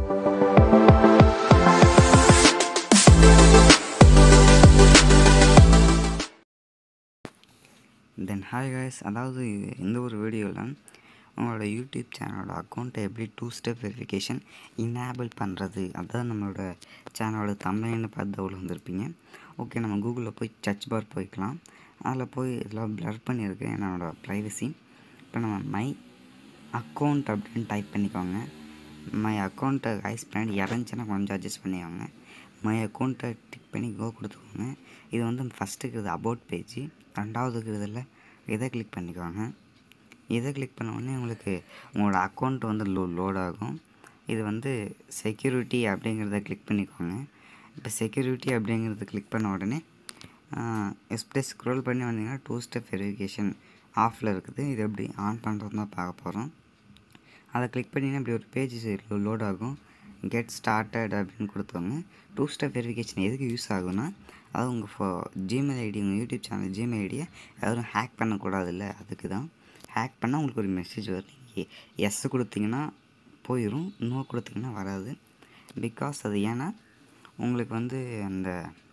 தென் hi guys அதாவது இந்த ஒரு வீடியோவில் உங்களோட யூடியூப் சேனலோட அக்கௌண்ட்டை எப்படி டூ ஸ்டெப் வெரிஃபிகேஷன் இனேபிள் பண்ணுறது அதுதான் நம்மளோட சேனலோட தமிழ்னு பார்த்து அவ்வளோ வந்திருப்பீங்க ஓகே நம்ம கூகுளில் போய் சர்ச் பார் போய்க்கலாம் அதில் போய் இதெல்லாம் ப்ளர் பண்ணியிருக்கு என்னோடய ப்ரைவசி இப்போ நம்ம மை அக்கௌண்ட் அப்படின்னு டைப் பண்ணிக்கோங்க மை அக்கௌண்ட்டை கைஸ் பின்னாடி இறந்துச்சுன்னா கொஞ்சம் அட்ஜஸ்ட் பண்ணிக்கோங்க மை அக்கௌண்ட்டை டிக் பண்ணி கோ கொடுத்துக்கோங்க இது வந்து ஃபஸ்ட்டு இருக்கிறது அபவுட் பேஜ் ரெண்டாவது இருக்கிறதுல இதை கிளிக் பண்ணிக்கோங்க இதை கிளிக் பண்ண உடனே உங்களுக்கு உங்களோட அக்கௌண்ட் வந்து லோ லோட் ஆகும் இது வந்து செக்யூரிட்டி அப்படிங்கிறத கிளிக் பண்ணிக்கோங்க இப்போ செக்யூரிட்டி அப்படிங்கிறத கிளிக் பண்ண உடனே எஸ்பிளே ஸ்க்ரோல் பண்ணி வந்தீங்கன்னா டூ ஸ்டெப் வெரிஃபிகேஷன் ஆஃபில் இருக்குது இது எப்படி ஆன் பண்ணுறது தான் பார்க்க போகிறோம் அதை கிளிக் பண்ணிங்கன்னா இப்படி ஒரு பேஜ் லோட் ஆகும் கெட் ஸ்டார்டட் அப்படின்னு கொடுத்தவங்க டூ ஸ்டெப் வெரிஃபிகேஷன் எதுக்கு யூஸ் ஆகும்னா அது உங்கள் ஃபோ ஜிமெயில் ஐடி உங்கள் யூடியூப் சேனல் ஜிமெயில் ஐடியை யாரும் ஹேக் பண்ணக்கூடாதுல்ல அதுக்கு தான் ஹேக் பண்ணால் உங்களுக்கு ஒரு மெசேஜ் வரும் நீங்கள் எஸ் கொடுத்தீங்கன்னா போயிடும் நோ கொடுத்தீங்கன்னா வராது பிகாஸ் அது ஏன்னா உங்களுக்கு வந்து அந்த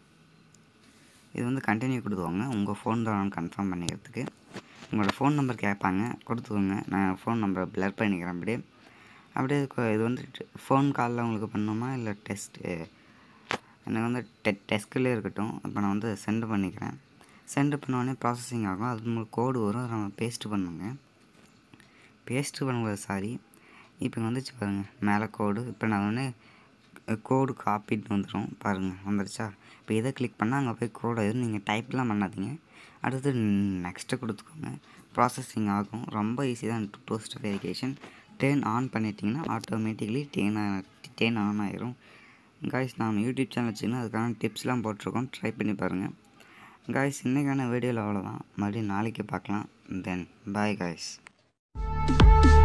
இது வந்து கண்டினியூ கொடுத்துவாங்க உங்கள் ஃபோன் தான் கன்ஃபார்ம் பண்ணிக்கிறதுக்கு உங்களோட ஃபோன் நம்பர் கேட்பாங்க கொடுத்துக்கோங்க நான் ஃபோன் நம்பரை ப்ளர் பண்ணிக்கிறேன் அப்படியே அப்படியே இது வந்து ஃபோன் காலில் உங்களுக்கு பண்ணணுமா இல்லை டெஸ்ட்டு எனக்கு வந்து டெ டெஸ்க்கிலே இருக்கட்டும் இப்போ நான் வந்து சென்ட் பண்ணிக்கிறேன் சென்ட் பண்ணோடனே ப்ராசஸிங் ஆகும் அது உங்களுக்கு கோடு வரும் அதை நம்ம பேஸ்ட்டு பண்ணுங்க பேஸ்ட்டு பண்ணுறது சாரி இப்போ வந்துச்சு பாருங்கள் மேலே கோடு இப்போ நான் வந்து கோடு காப்பிட்டு வந்துடும் பாருங்கள் வந்துருச்சா இப்போ இதை கிளிக் பண்ணால் அங்கே போய் கோடு எதுவும் நீங்கள் டைப்லாம் பண்ணாதீங்க அடுத்து நெக்ஸ்ட்டு கொடுத்துக்கோங்க ப்ராசஸிங் ஆகும் ரொம்ப ஈஸி தான் two step verification turn on பண்ணிட்டீங்கன்னா ஆட்டோமேட்டிக்லி டேர்ன் டேர்ன் ஆன் ஆயிரும் காய்ஸ் நாம் யூடியூப் சேனல் வச்சுக்கணும் அதுக்கான டிப்ஸ்லாம் போட்டிருக்கோம் ட்ரை பண்ணி பாருங்கள் காய்ஸ் இன்றைக்கான வீடியோவில் அவ்வளோதான் மறுபடியும் நாளைக்கு பார்க்கலாம் தென் பாய் காய்ஸ்